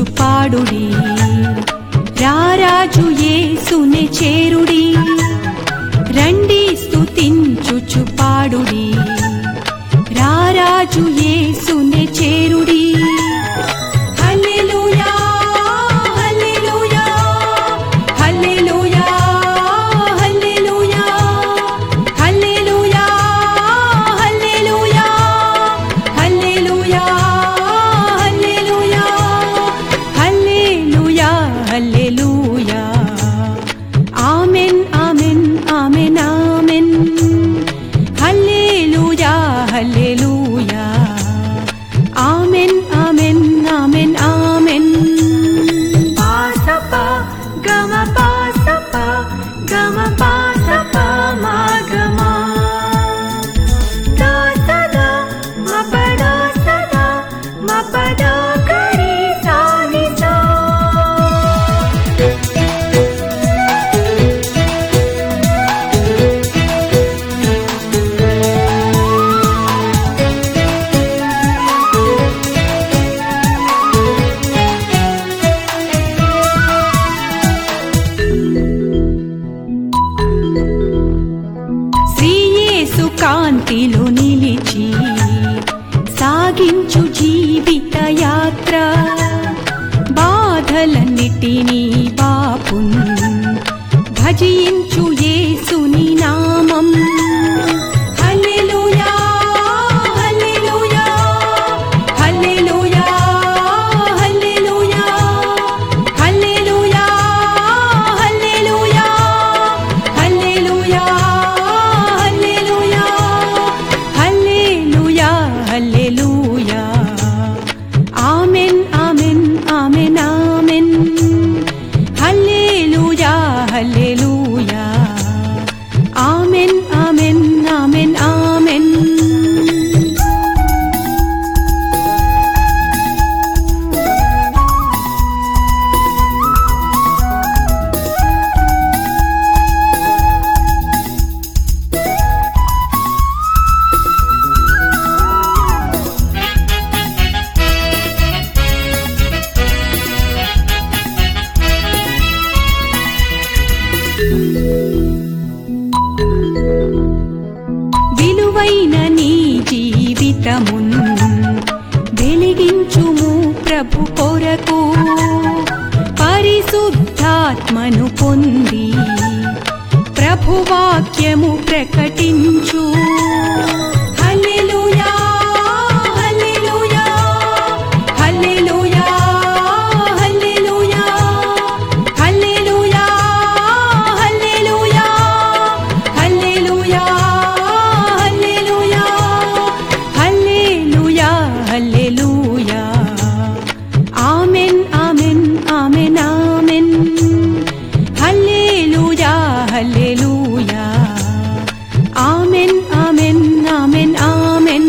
పాడుడి రారాజు యేసునే చేరుడి రండి స్తుతించుచు పాడుడి రారాజు యేసునే చేరుడి హల్లెలూయా హల్లెలూయా హల్లెలూయా హల్లెలూయా హల్లెలూయా హల్లెలూయా హల్లెలూయా హల్లెలూయా హల్లెలూయా హల్లెలూయా ఆమెన్ ఆమెన్ ఆమెన్ ఆమెన్ హల్లెలూయా హల్లెలూయా ఆమెన్ ఆమెన్ ఆమెన్ ఆమెన్ పాసప గమ పాసప గమ పాసప మా గమ దాసదా మపడా సదా మపదా కరి సానిసా శ్రీయేసు కాంతిలో నిలిచి సాగించు జీవిత యాత్ర బాధలన్నిటినీ బాపున్ భజించు యేసుని నామం హల్లెలూయా హల్లెలూయా హల్లెలూయా హల్లెలూయా హల్లెలూయా హల్లెలూయా హల్లెలూయా హల్లెలూయా హల్లెలూయా హల్లెలూయా ఆమెన్ ఆమెన్ ఆమెన్ ఆమెన్ హల్లెలూయా హల్లెలూయా ఆమెన్ ఆమెన్ ఆమెన్ ఆమెన్ విలువైన నీ జీవితమున్ వెలిగించుము ప్రభు కొరకు పరిశుద్ధాత్మను పొంది ప్రభువాక్యము ప్రకటించు హల్లెలూయా హల్లెలూయా హల్లెలూయా హల్లెలూయా హల్లెలూయా హల్లెలూయా హల్లెలూయా హల్లెలూయా హల్లెలూయా హల్లెలూయా ఆమెన్ ఆమెన్ ఆమెన్ ఆమెన్ హల్లెలూయా హల్లెలూయా ఆమెన్ ఆమెన్ ఆమెన్ ఆమెన్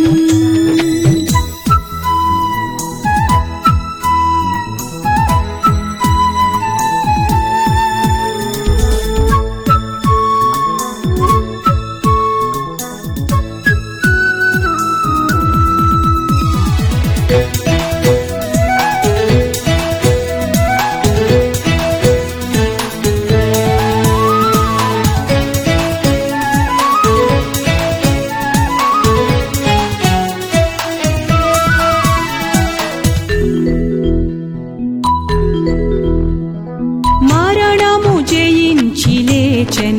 మరణము జయించి లేచన్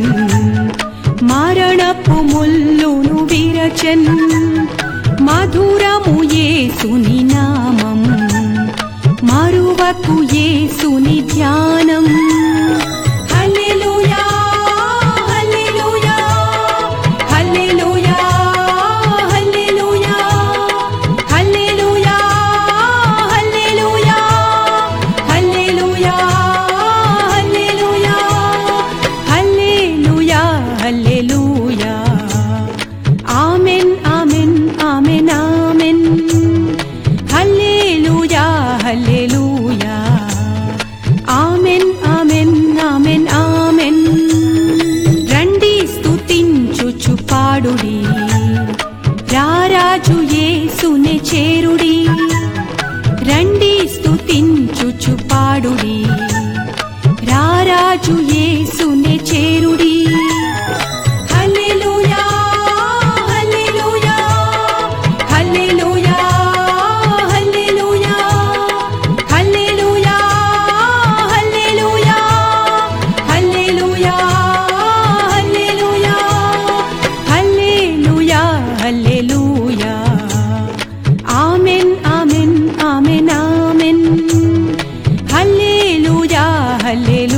మరణపు ముల్లును విరచన్ మధురము యేసుని నామం మరువకు యేసుని ధ్యానం హల్లెలూయా హల్లెలూయా హల్లెలూయా హల్లెలూయా హల్లెలూయా హల్లెలూయా హల్లెలూయా హల్లెలూయా హల్లెలూయా హల్లెలూయా ఆమెన్ ఆమెన్ ఆమెన్ ఆమెన్ హల్లెలూయా హల్లెలూయా ఆమెన్ ఆమెన్ స్తుతించు పాడుడి రారాజు యేసునే చేరుడి హల్లెలూయా హల్లెలూయా హల్లెలూయా హల్లెలూయా హల్లెలూయా హల్లెలూయా హల్లెలూయా హల్లెలూయా హల్లెలూయా హల్లెలూయా ఆమెన్ ఆమెన్ ఆమెన్ ఆమెన్ హల్లెలూయా హల్లెలూయా